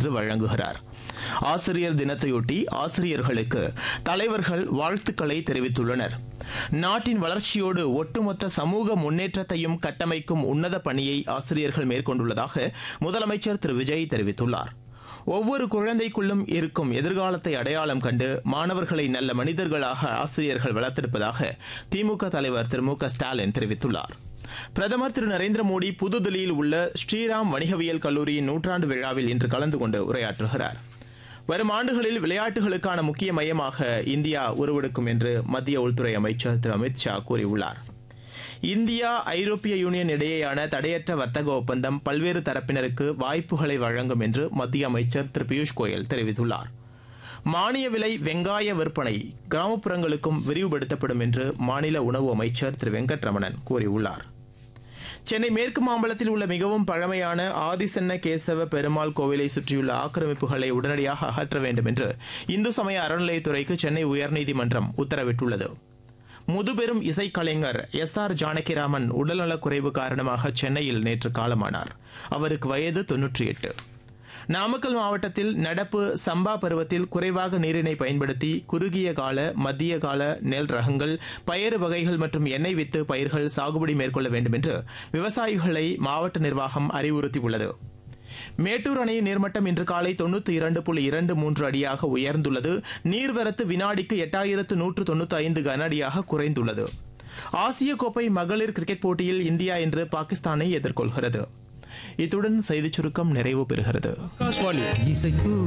இன்று வழங்குகிறார் ஆசிரியர் தினத்தையொட்டி ஆசிரியர்களுக்கு தலைவர்கள் வாழ்த்துக்களை தெரிவித்துள்ளனர் நாட்டின் வளர்ச்சியோடு ஒட்டுமொத்த சமூக முன்னேற்றத்தையும் கட்டமைக்கும் உன்னத பணியை ஆசிரியர்கள் மேற்கொண்டுள்ளதாக முதலமைச்சர் திரு விஜய் தெரிவித்துள்ளார் ஒவ்வொரு குழந்தைக்குள்ளும் இருக்கும் எதிர்காலத்தை அடையாளம் கண்டு மாணவர்களை நல்ல மனிதர்களாக ஆசிரியர்கள் வளர்த்தெடுப்பதாக திமுக தலைவர் திரு மு க ஸ்டாலின் தெரிவித்துள்ளார் பிரதமர் திரு நரேந்திர மோடி புதுதில்லியில் உள்ள ஸ்ரீராம் வணிகவியல் கல்லூரியின் நூற்றாண்டு விழாவில் இன்று கலந்து கொண்டு உரையாற்றுகிறார் வரும் ஆண்டுகளில் விளையாட்டுகளுக்கான முக்கிய மையமாக இந்தியா உருவெடுக்கும் என்று மத்திய உள்துறை அமைச்சர் திரு அமித் ஷா கூறியுள்ளார் இந்தியா ஐரோப்பிய யூனியன் இடையேயான தடையற்ற வர்த்தக ஒப்பந்தம் பல்வேறு தரப்பினருக்கு வாய்ப்புகளை வழங்கும் என்று மத்திய அமைச்சர் திரு பியூஷ் கோயல் தெரிவித்துள்ளார் மானிய விலை வெங்காய விற்பனை கிராமப்புறங்களுக்கும் விரிவுபடுத்தப்படும் என்று மாநில உணவு அமைச்சர் திரு வெங்கட்ரமணன் கூறியுள்ளார் சென்னை மேற்கு மாம்பலத்தில் உள்ள மிகவும் பழமையான ஆதிசன்ன கேசவ பெருமாள் கோவிலை சுற்றியுள்ள ஆக்கிரமிப்புகளை உடனடியாக அகற்ற வேண்டும் என்று இந்து சமய அறநிலையத்துறைக்கு சென்னை உயர்நீதிமன்றம் உத்தரவிட்டுள்ளது முதுபெரும் இசைக்கலைஞர் எஸ் ஆர் ஜானகிராமன் உடல்நலக்குறைவு காரணமாக சென்னையில் நேற்று காலமானார் அவருக்கு வயது தொன்னூற்றி எட்டு நாமக்கல் மாவட்டத்தில் நடப்பு சம்பா பருவத்தில் குறைவாக நீரினை பயன்படுத்தி குறுகிய கால மத்திய கால நெல் ரகங்கள் பயறு வகைகள் மற்றும் எண்ணெய் வித்து பயிர்கள் சாகுபடி மேற்கொள்ள வேண்டும் என்று விவசாயிகளை மாவட்ட நிர்வாகம் அறிவுறுத்தியுள்ளது மேட்டூர் அணையின் நீர்மட்டம் இன்று காலை தொண்ணூத்தி இரண்டு புள்ளி இரண்டு மூன்று அடியாக உயர்ந்துள்ளது நீர்வரத்து வினாடிக்கு எட்டாயிரத்து நூற்று தொண்ணூத்தி ஐந்து கன அடியாக குறைந்துள்ளது ஆசிய கோப்பை மகளிர் கிரிக்கெட் போட்டியில் இந்தியா இன்று பாகிஸ்தானை எதிர்கொள்கிறது இத்துடன் செய்திச் சுருக்கம் நிறைவு பெறுகிறது இசைத்து